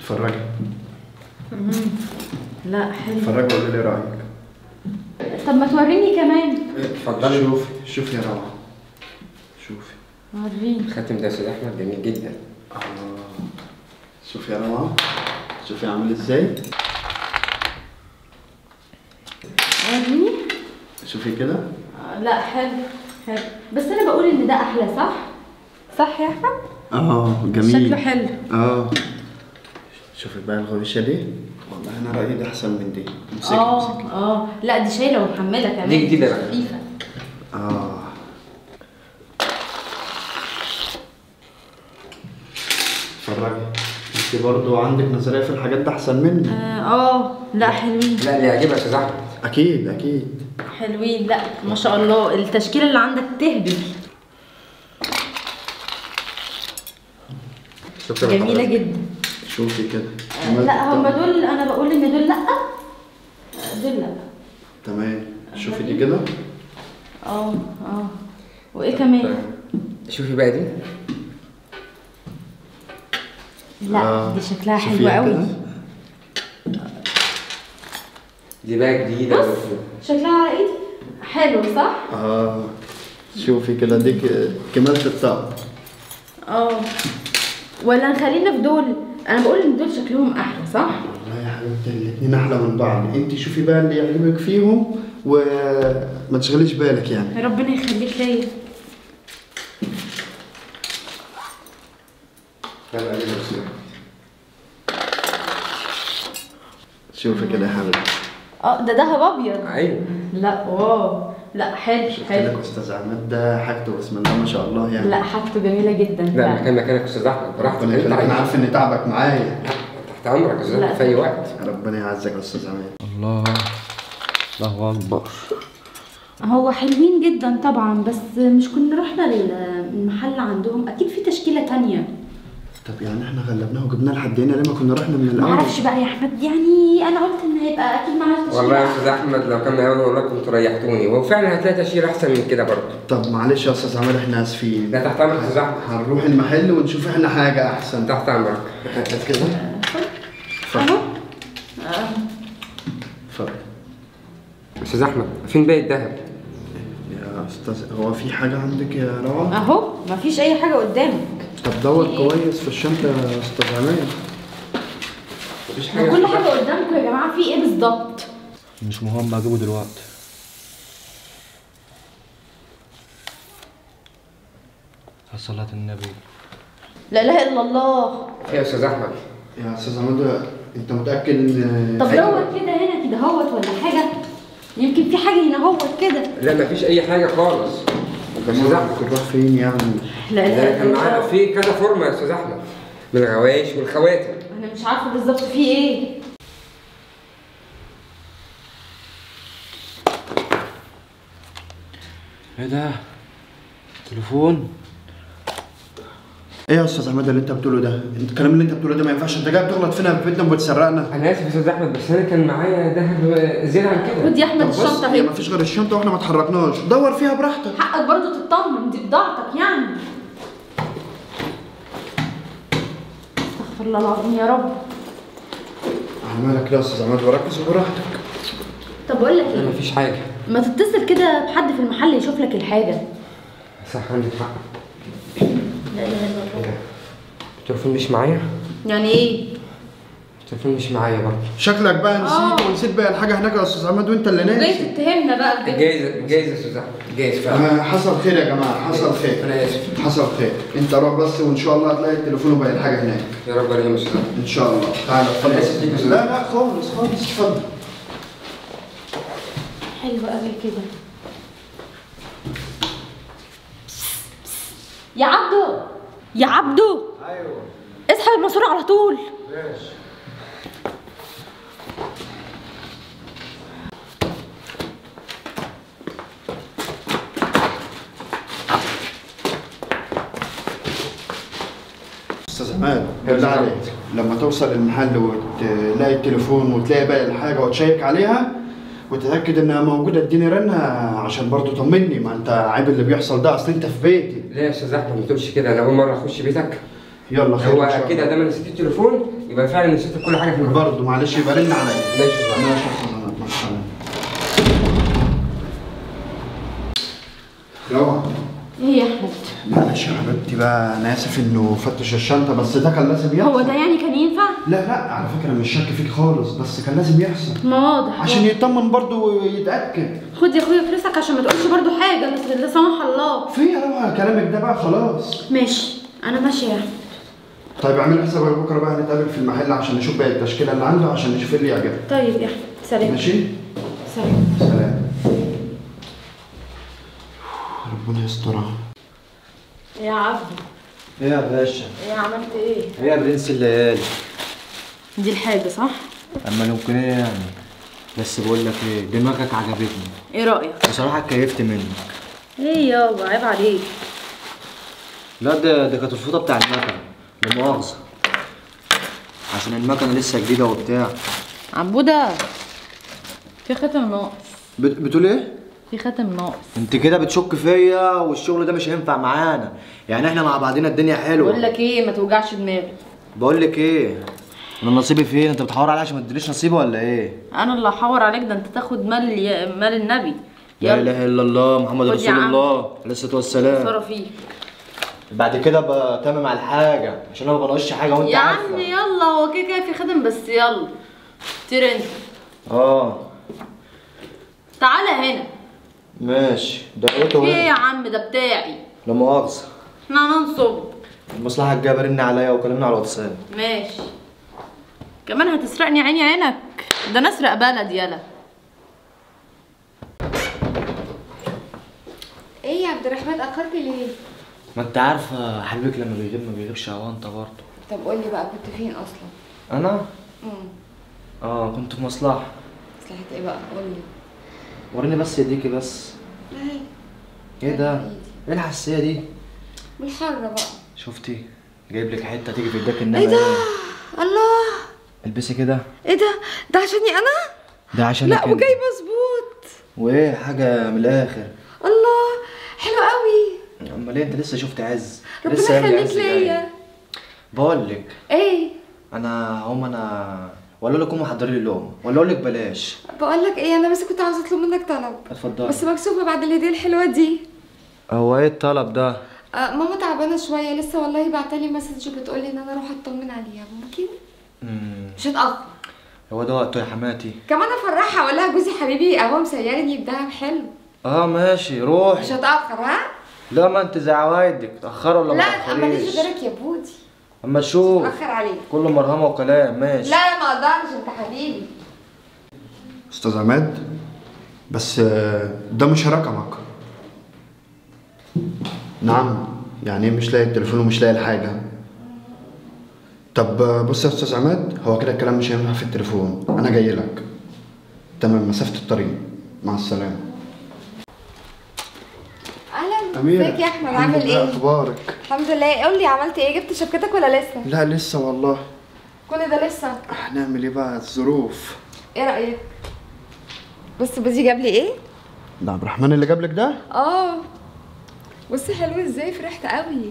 اتفرجي لا حلو اتفرجي وقولي لي رايك طب ما توريني كمان اتفضلي شوفي شوفي يا روعه شوفي وريني الخاتم ده يا استاذ احمد جميل جدا آه. شوفي يا روعه شوفي عامل ازاي وريني شوفي كده آه، لا حلو حلو بس انا بقول ان ده احلى صح صح يا احمد اه جميل شكله حلو اه شوفي بقى الغويشه دي والله انا رايي ده احسن من دي امسكي اه امسكي اه لا دي شايله ومحمله كمان دي جديدة بقى. خفيفه اه اتفرجي انت برضو عندك نظريه في الحاجات دي احسن مني اه آه، لا حلوين لا اللي يعجبها يا استاذ احمد اكيد اكيد حلوين لا ما شاء الله التشكيله اللي عندك تهبل شكرا جميله لحضرتك. جدا شوفي كده آه، لا هم دول انا بقول ان دول لا آه، دول لا تمام شوفي دي كده اه اه وايه كمان شوفي بقى دي لا آه، دي شكلها حلو شوفيها قوي كده. دي بقى جديدة بص شكلها على ايدي حلو صح اه شوفي كده دي ك- كمالة الطقم اه ولا نخلينا في دول انا بقول ان دول شكلهم احلى صح والله يا حبيبتي الاتنين احلى من بعض انت شوفي بقى اللي يعجبك فيهم وما تشغليش بالك يعني ربنا يخليك ليا لا، لا، دي بس. شوفي كده يا حبيبتي اه ده دهب ابيض ايوه لا واو لا حلو شفت حلو لك استاذ عماد ده حاجته بسم الله ما شاء الله يعني لا حاجته جميله جدا لا فعلا. مكان مكانك يا استاذ احمد براحتك ربنا انت يخليك انا عايز عارف ان تعبك معايا تحت امرك يا استاذ لا. احمد في اي وقت ربنا يعزك يا استاذ عماد الله الله اكبر هو حلوين جدا طبعا بس مش كنا رحنا للمحل عندهم اكيد في تشكيله تانية طب يعني احنا غلبناه وجبناه لحد هنا ليه ما كنا رحنا من الاول معرفش بقى يا احمد يعني انا قلت ان هيبقى اكيد معانا تشكيله والله يا استاذ احمد لو كان معايا والله كنت ريحتوني وهو فعلا هتلاقي تشهير احسن من كده برضه طب معلش يا استاذ عماد احنا اسفين لا تحت امرك يا استاذ احمد هنروح المحل ونشوف احنا حاجه احسن تحت امرك كده اهو اتفضل استاذ احمد فين باقي الذهب؟ يا استاذ هو في حاجه عندك يا روعه اهو مفيش اي حاجه قدامك طب دور كويس في الشنطه يا استاذ عماد مفيش ما حاجه كل يا أستاذ حاجه أحمد. قدامكم يا جماعه في ايه بالظبط مش مهم اجيبه دلوقتي على صلاة النبي لا اله الا الله في يا استاذ احمد يا استاذ عماد انت متاكد ان طب دور كده هنا كده هوت ولا حاجه يمكن في حاجه هنا هوت كده لا مفيش اي حاجه خالص يا استاذ احمد تروح فين يعني لا ده اله كان الا معانا الله في كذا فورمه يا استاذ احمد من الغوايش والخواتم انا مش عارفه بالظبط في ايه ايه ده تليفون ايه يا استاذ عماد اللي انت بتقوله ده انت الكلام اللي انت بتقوله ده ما ينفعش انت جاي بتغلط فينا في بيتنا وبتسرقنا انا اسف يا استاذ احمد بس انا كان معايا ذهب زياده عن كده خد يا احمد طب بص الشنطه هي اهي ما فيش غير الشنطه واحنا ما اتحركناش دور فيها براحتك حقك برضو تطمن دي بضاعتك يعني استغفر الله العظيم يا رب على مالك لا يا استاذ عماد وركز براحتك طب بقول لك لا ايه مفيش حاجه ما تتصل كده بحد في المحل يشوف لك الحاجه صح عندك حق لا اله الا الله التليفون مش معايا يعني ايه التليفون مش معايا برضه شكلك بقى نسيت آه. ونسيت بقى الحاجه هناك يا استاذ عماد وانت اللي جاي ناسي تتهمنا بقى بجد جايز جايز يا استاذ احمد جايز فعلا آه، حصل خير يا جماعه حصل خير انا اسف حصل خير انت روح بس وان شاء الله هتلاقي التليفون وباقي الحاجه هناك يا رب انا يا استاذ احمد ان شاء الله تعالى أنا آسف ليك يا أستاذ. لا لا خالص خالص اتفضل حلو قوي كده يا عبدو يا عبدو ايوه اسحب الماسوره على طول استاذ عماد بالله عليك لما توصل المحل وتلاقي التليفون وتلاقي باقي الحاجه وتشيك عليها وتتاكد انها موجوده اديني رنها عشان برضو طمني ما انت عيب اللي بيحصل ده اصل انت في بيتي ليه يا استاذ احمد ما تقولش كده انا اول مره اخش بيتك يلا خير هو إن شاء كده الله. ده ما نسيت التليفون يبقى فعلا نسيت كل حاجه في المحل برضه معلش يبقى رن عليا ماشي يا صاحبي. ماشي يا أستاذ عماد، مع السلامة روعة ايه يا احمد معلش يا حبيبتي بقى انا اسف انه فتش الشنطه بس ده كان لازم يحصل هو ده يعني كان ينفع لا لا على فكره مش شك فيك خالص بس كان لازم يحصل ما واضح عشان يطمن برضه ويتاكد خد يا اخويا فلوسك عشان ما تقولش برضو حاجه لا لا سمح الله في يا روعة كلامك ده بقى خلاص ماشي انا ماشيه يا احمد طيب اعمل حسابك بكره بقى نتقابل في المحل عشان نشوف باقي التشكيله اللي عنده عشان نشوف ايه اللي يعجبك طيب يا احمد سلام ماشي سلام سلام ربنا يسترها يا عبد ايه يا باشا ايه عملت ايه ايه يا برنس الليالي دي الحاجه صح اما لو كان ايه يعني بس بقول لك ايه دماغك عجبتني ايه رايك بصراحه اتكيفت منك ايه يابا عيب عليك لا ده ده كانت الفوطه بتاع المكنه لا مؤاخذه عشان المكنه لسه جديده وبتاع عبوده في ختم ناقص بت- بتقول ايه في ختم ناقص انت كده بتشك فيا والشغل ده مش هينفع معانا يعني احنا مع بعضينا الدنيا حلوه بقول لك ايه ما توجعش دماغي بقول لك ايه انا نصيبي فين انت بتحور عليا عشان ما تدينيش نصيبي ولا ايه انا اللي هحور عليك ده انت تاخد مال مال النبي لا اله الا الله محمد خد يا رسول عم. الله عليه الصلاه والسلام صرا فيك بعد كده بتمم على الحاجه عشان انا ما بنقصش حاجه وانت يا عارفه عم يلا هو كده كده في ختم بس يلا طير انت اه تعالى هنا ماشي ده قلته في ايه يا هنا عم ده بتاعي لا مؤاخذه احنا هننصب المصلحه الجايه برن عليا وكلمنا على الواتساب ماشي كمان هتسرقني عيني عينك ده نسرق بلد يلا ايه يا عبد الرحمن اتاخرت ليه ما انت عارفه حبيبك لما بيغيب ما بيغيبش اوانطه برضه طب قول لي بقى كنت فين اصلا انا امم اه كنت في مصلحه مصلحه ايه بقى قول لي وريني بس ايديكي بس اهي ايه ده إيدي. ايه الحساسيه دي بالحر بقى شفتي جايب لك حته تيجي في ايدك انما ايه ده ايه الله البسي كده ايه ده ده عشاني انا ده عشان لا وجاي مظبوط وايه حاجه من الاخر الله حلو قوي امال ايه انت لسه شفت عز ربنا لسه يا ابني يخليك عز جاي. ليا بقول لك ايه انا هقوم انا ولا اقول لك قومي حضري لي اللقمه ولا اقول لك بلاش بقول لك ايه انا بس كنت عاوزه اطلب منك طلب اتفضلي بس مكسوفه بعد الهديه الحلوه دي هو ايه الطلب ده آه ماما تعبانه شويه لسه والله بعتلي مسج بتقولي ان انا اروح اطمن عليها ممكن مم. مش هتاخر هو ده وقته يا حماتي كمان افرحها اقول لها جوزي حبيبي اهو مسيرني بدهب حلو اه ماشي روح مش هتاخر ها لا ما انت زي عوايدك تاخروا ولا ما لا ماليش تاخريش غيرك يا بودي اما تشوف اتاخر عليك كله مرهمه وكلام ماشي لا ما اقدرش انت حبيبي استاذ عماد بس آه، ده مش رقمك نعم يعني ايه مش لاقي التليفون ومش لاقي الحاجه طب آه، بص يا استاذ عماد هو كده الكلام مش هينفع في التليفون انا جاي لك تمام مسافه الطريق مع السلامه اهلا ازيك يا احمد الحمد عامل لله، ايه اخبارك الحمد لله قول لي عملت ايه جبت شبكتك ولا لسه لا لسه والله كل ده لسه هنعمل ايه بقى الظروف ايه رايك بص بودي جاب لي ايه ده عبد الرحمن اللي جاب لك ده اه بص حلو ازاي فرحت قوي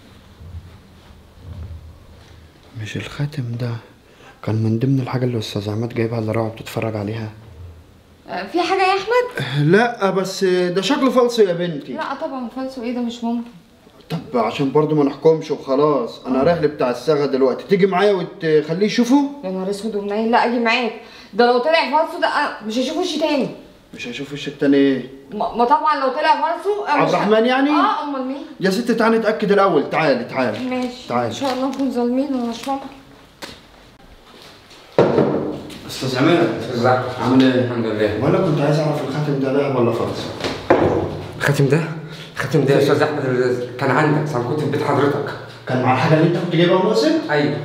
مش الخاتم ده كان من ضمن الحاجه اللي استاذ عماد جايبها اللي روعه بتتفرج عليها آه، في حاجه يا احمد لا بس ده شكله فالص يا بنتي لا طبعا فالسو ايه ده مش ممكن طب عشان برضو ما نحكمش وخلاص انا رايح بتاع الصاغه دلوقتي تيجي معايا وتخليه يشوفه يا نهار اسود ومنيل لا اجي معاك ده لو طلع فالسو ده آه، مش هشوف وشي تاني مش هشوف وش التاني ايه ما ما طبعا لو طلع فالسو آه، عبد مش ه- الرحمن يعني؟ اه امال مين يا ست تعالي نتاكد الاول تعالي تعالي ماشي تعالي. ان شاء الله نكون ظالمين وانا مش ممكن استاذ عماد استاذ احمد عامل ايه الحمد لله ولا كنت عايز اعرف الخاتم ده لعب ولا فالص الخاتم ده الخاتم ده يا استاذ احمد اللي كان عندك ساعه ما كنت في بيت حضرتك كان مع الحاجه اللي انت كنت جايبها وناقصك ايوه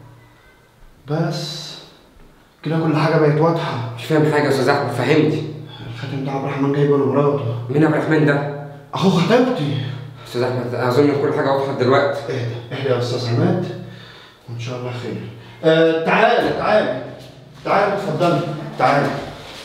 بس كده كل حاجه بقت واضحه مش فاهم حاجه يا استاذ احمد فهمني الخاتم ده عبد الرحمن جايبه لمراته مين عبد الرحمن ده اخو خطيبتي استاذ احمد اظن كل حاجه وضحت دلوقتي اهدى اهدى يا استاذ عماد وان شاء الله خير آه تعالى تعالى تعالى اتفضلي تعالى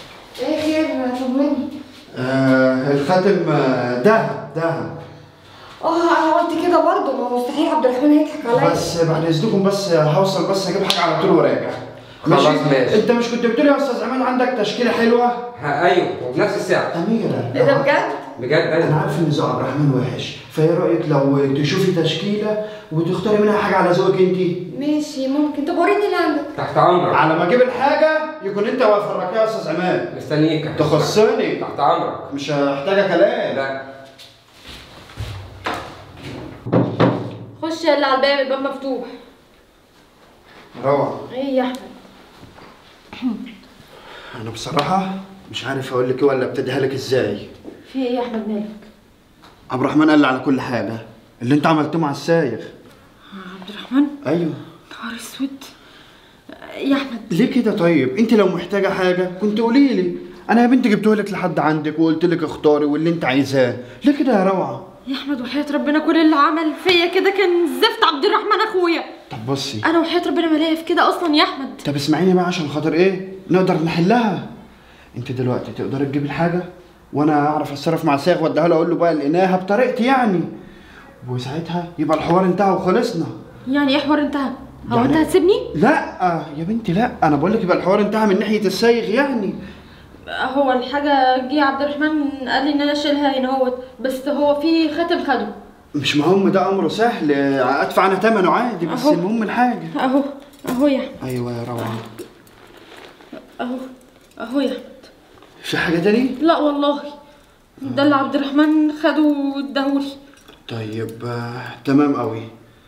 ايه خير طمني آه الخاتم آه، دهب دهب اه انا قلت كده برضه ما هو مستحيل عبد الرحمن هيضحك عليا بس بعد اذنكم بس هوصل بس اجيب حاجه على طول وراجع خلاص ماشي. انت مش كنت بتقول يا استاذ عماد عندك تشكيله حلوه ها ايوه وبنفس السعر اميره ايه ده بجد؟ بجد انا ايوه عارف ان ذوق عبد الرحمن وحش فايه رايك لو تشوفي تشكيله وتختاري منها حاجه على ذوقك انت ماشي ممكن طب وريني اللي عندك تحت امرك على ما اجيب الحاجه يكون انت واقف الركايه يا استاذ عماد مستنيك يا تخصني تحت امرك مش محتاجه كلام لا خش يلا على الباب الباب مفتوح روعه ايه يا احمد انا بصراحه مش عارف اقول لك ايه ولا ابتديها لك ازاي في ايه يا احمد مالك عبد الرحمن قال لي على كل حاجه اللي انت عملته مع السايغ عبد الرحمن ايوه نهار اسود يا احمد ليه كده طيب انت لو محتاجه حاجه كنت قولي لي انا يا بنتي جبته لك لحد عندك وقلت لك اختاري واللي انت عايزاه ليه كده يا روعه يا احمد وحياة ربنا كل اللي عمل فيا كده كان زفت عبد الرحمن اخويا طب بصي انا وحياة ربنا ما ليا في كده اصلا يا احمد طب اسمعيني بقى عشان خاطر ايه نقدر نحلها انت دلوقتي تقدري تجيبي الحاجه وانا اعرف اتصرف مع الساغ واديها له اقول له بقى لقيناها بطريقتي يعني وساعتها يبقى الحوار انتهى وخلصنا يعني ايه حوار انتهى هو يعني- انت هتسيبني لا يا بنتي لا انا بقول لك يبقى الحوار انتهى من ناحيه السايغ يعني هو الحاجة جه عبد الرحمن قال لي ان انا اشيلها هنا اهوت بس هو في خاتم خده مش مهم ده امره سهل ادفع انا ثمنه عادي بس أهو. المهم الحاجه اهو اهو يا احمد ايوه يا روعه اهو اهو يا احمد في حاجه تاني لا والله ده اللي عبد الرحمن خده واداهولي طيب آه، تمام قوي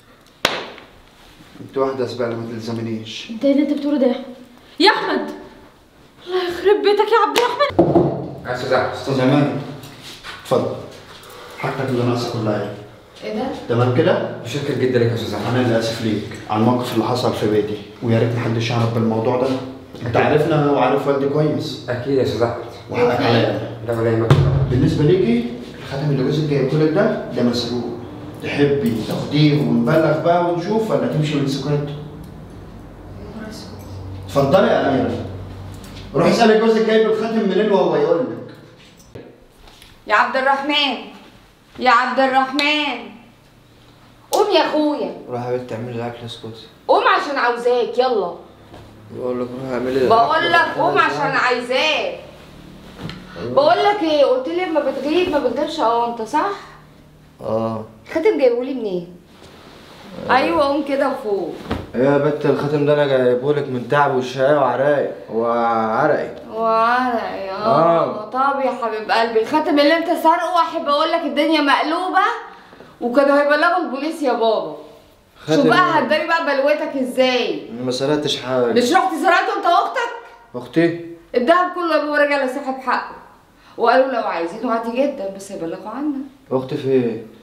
انت واحده زباله ما تلزمنيش انت ايه اللي انت بتقوله ده يا احمد يا احمد الله يخرب بيتك يا عبد الرحمن يا استاذ احمد استاذ عماد اتفضل حاجتك اللي ناقصه كلها اهي ايه ده؟ تمام كده متشكر جدا لك يا استاذ احمد انا اللي اسف ليك على الموقف اللي حصل في بيتي ويا ريت محدش يعرف بالموضوع ده انت عارفنا وعارف والدي كويس اكيد يا استاذ احمد وحقك عليا لا ولا يهمك بالنسبه ليكي الخاتم اللي جوزك جايبه لك ده ده مسروق تحبي تاخديه ونبلغ بقى ونشوف ولا تمشي من سكوت اتفضلي يا اميره روح اسالي جوزك جايب الخاتم منين وهو يقول لك يا عبد الرحمن يا عبد الرحمن قوم يا اخويا روح يا بنت اعملي الاكل اسكتي قوم عشان عاوزاك يلا بقول لك روح اعملي بقول لك قوم عشان عايزاك بقول لك ايه قلت لي لما بتغيب ما بتجيبش انت صح اه الخاتم جايبهولي منين ايوه قوم كده وفوق ايه يا بنت الخاتم ده انا جايبهولك من تعب والشقاية وعراق وعرقي وعرقي آه. اه طب يا حبيب قلبي الخاتم اللي انت سارقه احب اقول لك الدنيا مقلوبه وكانوا هيبلغوا البوليس يا بابا شوف خاتم بقى إيه؟ هتداري بقى بلوتك ازاي انا ما سرقتش حاجة مش رحت سرقته انت واختك اختي الدهب كله يا بابا رجع لصاحب حقه وقالوا لو عايزينه عادي جدا بس هيبلغوا عنك اختي فين